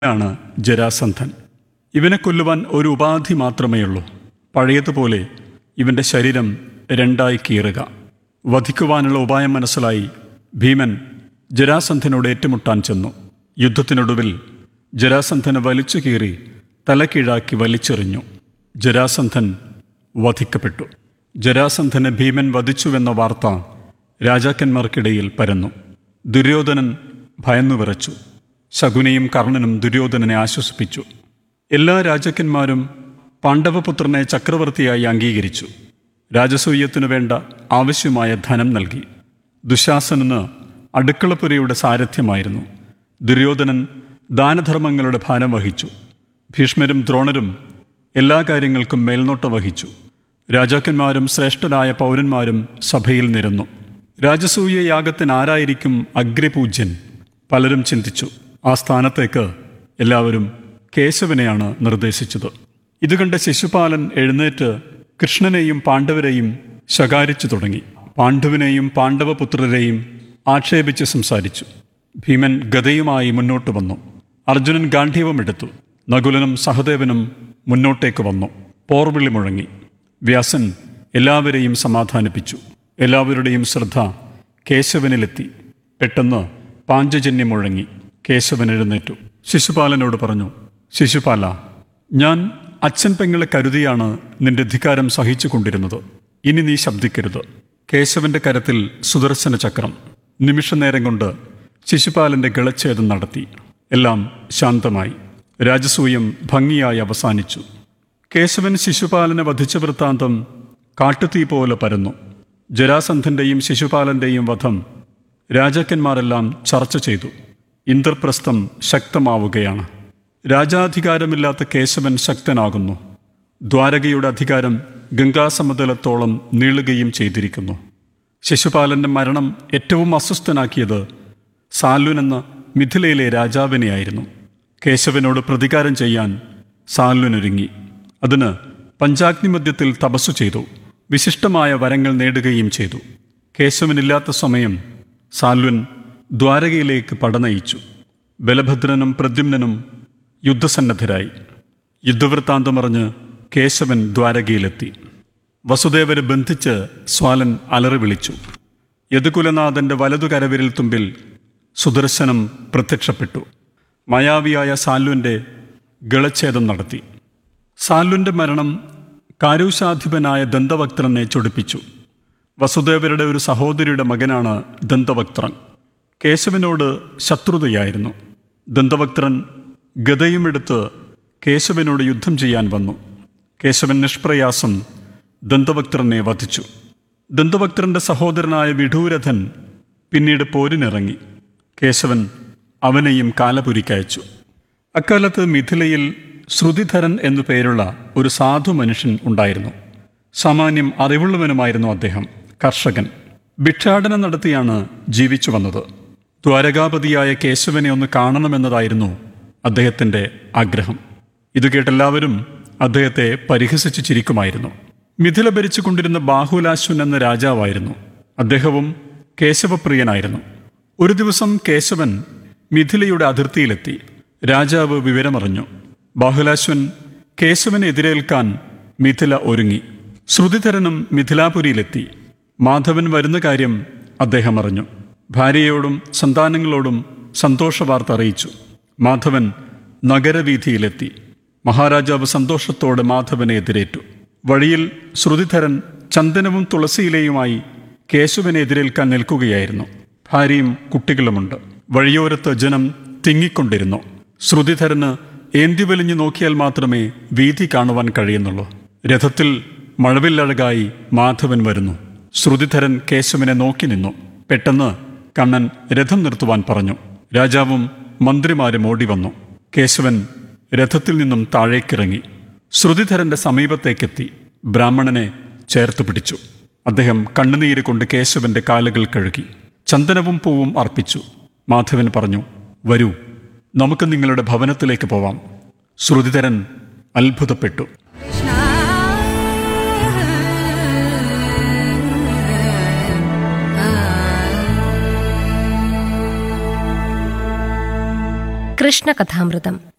ആണ് ജരാസന്ധൻ ഇവനെ കൊല്ലുവാൻ ഒരു ഉപാധി മാത്രമേയുള്ളൂ പഴയതുപോലെ ഇവന്റെ ശരീരം രണ്ടായി കീറുക വധിക്കുവാനുള്ള ഉപായം മനസ്സിലായി ഭീമൻ ജരാസന്ധനോട് ഏറ്റുമുട്ടാൻ ചെന്നു യുദ്ധത്തിനൊടുവിൽ ജരാസന്ധനെ വലിച്ചു കീറി തലക്കീഴാക്കി വലിച്ചെറിഞ്ഞു ജരാസന്ധൻ വധിക്കപ്പെട്ടു ജരാസന്ധനെ ഭീമൻ വധിച്ചുവെന്ന വാർത്ത രാജാക്കന്മാർക്കിടയിൽ പരന്നു ദുര്യോധനൻ ഭയന്നു വിറച്ചു ശകുനിയും കർണനും ദുര്യോധനനെ ആശ്വസിപ്പിച്ചു എല്ലാ രാജാക്കന്മാരും പാണ്ഡവപുത്രനെ ചക്രവർത്തിയായി അംഗീകരിച്ചു രാജസൂയത്തിനു വേണ്ട ആവശ്യമായ ധനം നൽകി ദുശാസനന് അടുക്കളപ്പുരയുടെ സാരഥ്യമായിരുന്നു ദുര്യോധനൻ ദാനധർമ്മങ്ങളുടെ ഭാരം വഹിച്ചു ഭീഷ്മരും ദ്രോണരും എല്ലാ കാര്യങ്ങൾക്കും മേൽനോട്ടം വഹിച്ചു രാജാക്കന്മാരും ശ്രേഷ്ഠരായ പൗരന്മാരും സഭയിൽ നിരന്നു രാജസൂയ യാഗത്തിന് ആരായിരിക്കും അഗ്രപൂജ്യൻ പലരും ചിന്തിച്ചു ആ സ്ഥാനത്തേക്ക് എല്ലാവരും കേശവനെയാണ് നിർദ്ദേശിച്ചത് ഇത് കണ്ട ശിശുപാലൻ എഴുന്നേറ്റ് കൃഷ്ണനെയും പാണ്ഡവരെയും ശകാരിച്ചു തുടങ്ങി പാണ്ഡുവിനെയും പാണ്ഡവപുത്രരെയും ആക്ഷേപിച്ച് സംസാരിച്ചു ഭീമൻ ഗതയുമായി മുന്നോട്ട് വന്നു അർജുനൻ ഗാന്ധീവമെടുത്തു നകുലനും സഹദേവനും മുന്നോട്ടേക്ക് വന്നു പോർവിളി മുഴങ്ങി വ്യാസൻ എല്ലാവരെയും സമാധാനിപ്പിച്ചു എല്ലാവരുടെയും ശ്രദ്ധ കേശവനിലെത്തി പെട്ടെന്ന് പാഞ്ചജന്യം മുഴങ്ങി കേശവൻ എഴുന്നേറ്റു ശിശുപാലനോട് പറഞ്ഞു ശിശുപാല ഞാൻ അച്ഛൻ പെങ്ങളെ കരുതിയാണ് നിന്റെ ധിക്കാരം സഹിച്ചു കൊണ്ടിരുന്നത് ഇനി നീ ശബ്ദിക്കരുത് കേശവന്റെ കരത്തിൽ സുദർശന ചക്രം നിമിഷനേരം കൊണ്ട് ശിശുപാലന്റെ ഗളച്ഛേദം നടത്തി എല്ലാം ശാന്തമായി രാജസൂയം ഭംഗിയായി അവസാനിച്ചു കേശവൻ ശിശുപാലനെ വധിച്ച വൃത്താന്തം കാട്ടുതീ പോലെ പരന്നു ജരാസന്ധന്റെയും ശിശുപാലന്റെയും വധം രാജാക്കന്മാരെല്ലാം ചർച്ച ചെയ്തു ഇന്ദ്രപ്രസ്ഥം ശക്തമാവുകയാണ് രാജാധികാരമില്ലാത്ത കേശവൻ ശക്തനാകുന്നു ദ്വാരകയുടെ അധികാരം ഗംഗാസമതലത്തോളം നീളുകയും ചെയ്തിരിക്കുന്നു ശിശുപാലന്റെ മരണം ഏറ്റവും അസ്വസ്ഥനാക്കിയത് സാലുൻ എന്ന മിഥിലയിലെ രാജാവിനെയായിരുന്നു കേശവനോട് പ്രതികാരം ചെയ്യാൻ സാലുനൊരുങ്ങി അതിന് പഞ്ചാഗ്നിമധ്യത്തിൽ തപസ്സു ചെയ്തു വിശിഷ്ടമായ വരങ്ങൾ നേടുകയും ചെയ്തു കേശവനില്ലാത്ത സമയം സാൽവൻ ദ്വാരകയിലേക്ക് പടനയിച്ചു ബലഭദ്രനും പ്രദ്യുമ്നനും യുദ്ധസന്നദ്ധരായി യുദ്ധവൃത്താന്തമറിഞ്ഞ് കേശവൻ ദ്വാരകയിലെത്തി വസുദേവരെ ബന്ധിച്ച് സ്വാലൻ അലറി വിളിച്ചു യദുകുലനാഥന്റെ വലതു കരവിരൽ തുമ്പിൽ സുദർശനം പ്രത്യക്ഷപ്പെട്ടു മായാവിയായ സാലുവിൻ്റെ ഗളച്ഛേദം നടത്തി സാലുവിൻ്റെ മരണം കാരൂശാധിപനായ ദന്തവക്ത്രനെ ചൊടിപ്പിച്ചു വസുദേവരുടെ ഒരു സഹോദരിയുടെ മകനാണ് ദന്തവക്ത്രൻ കേശവനോട് ശത്രുതയായിരുന്നു ദന്തവക്ത്രൻ ഗതയുമെടുത്ത് കേശവനോട് യുദ്ധം ചെയ്യാൻ വന്നു കേശവൻ നിഷ്പ്രയാസം ദന്തവക്ത്രനെ വധിച്ചു ദന്തവക്ത്രന്റെ സഹോദരനായ വിഡൂരഥൻ പിന്നീട് പോരിനിറങ്ങി കേശവൻ അവനെയും കാലപുരിക്കയച്ചു അക്കാലത്ത് മിഥിലയിൽ ശ്രുതിധരൻ എന്നു പേരുള്ള ഒരു സാധു മനുഷ്യൻ ഉണ്ടായിരുന്നു സാമാന്യം അറിവുള്ളവനുമായിരുന്നു അദ്ദേഹം കർഷകൻ ഭിക്ഷാടനം നടത്തിയാണ് ജീവിച്ചു വന്നത് ദ്വാരകാപതിയായ കേശവനെ ഒന്ന് കാണണമെന്നതായിരുന്നു അദ്ദേഹത്തിൻ്റെ ആഗ്രഹം ഇത് കേട്ടെല്ലാവരും അദ്ദേഹത്തെ പരിഹസിച്ച് ചിരിക്കുമായിരുന്നു മിഥില ഭരിച്ചുകൊണ്ടിരുന്ന ബാഹുലാശ്വൻ എന്ന രാജാവായിരുന്നു അദ്ദേഹവും കേശവപ്രിയനായിരുന്നു ഒരു ദിവസം കേശവൻ മിഥിലയുടെ അതിർത്തിയിലെത്തി രാജാവ് വിവരമറിഞ്ഞു ബാഹുലാശ്വൻ കേശവനെ എതിരേൽക്കാൻ മിഥില ഒരുങ്ങി ശ്രുതിധരനും മിഥിലാപുരിയിലെത്തി മാധവൻ വരുന്ന കാര്യം അദ്ദേഹം അറിഞ്ഞു ഭാര്യയോടും സന്താനങ്ങളോടും സന്തോഷ വാർത്ത അറിയിച്ചു മാധവൻ നഗരവീഥിയിലെത്തി മഹാരാജാവ് സന്തോഷത്തോടെ മാധവനെ എതിരേറ്റു വഴിയിൽ ശ്രുതിധരൻ ചന്ദനവും തുളസിയിലയുമായി കേശവനെ എതിരേൽക്കാൻ നിൽക്കുകയായിരുന്നു ഭാര്യയും കുട്ടികളുമുണ്ട് വഴിയോരത്ത് ജനം തിങ്ങിക്കൊണ്ടിരുന്നു ശ്രുതിധരന് ഏന്തി വലിഞ്ഞു നോക്കിയാൽ മാത്രമേ വീതി കാണുവാൻ കഴിയുന്നുള്ളൂ രഥത്തിൽ മഴവില്ലഴകായി മാധവൻ വരുന്നു ശ്രുതിധരൻ കേശവനെ നോക്കി നിന്നു പെട്ടെന്ന് കണ്ണൻ രഥം നിർത്തുവാൻ പറഞ്ഞു രാജാവും മന്ത്രിമാരും ഓടി വന്നു കേശവൻ രഥത്തിൽ നിന്നും താഴേക്കിറങ്ങി ശ്രുതിധരന്റെ സമീപത്തേക്കെത്തി ബ്രാഹ്മണനെ ചേർത്ത് പിടിച്ചു അദ്ദേഹം കണ്ണുനീര് കൊണ്ട് കേശവന്റെ കാലുകൾ കഴുകി ചന്ദനവും പൂവും അർപ്പിച്ചു മാധവൻ പറഞ്ഞു വരൂ നമുക്ക് നിങ്ങളുടെ ഭവനത്തിലേക്ക് പോവാം ശ്രുതിധരൻ അത്ഭുതപ്പെട്ടു കൃഷ്ണകഥാമൃതം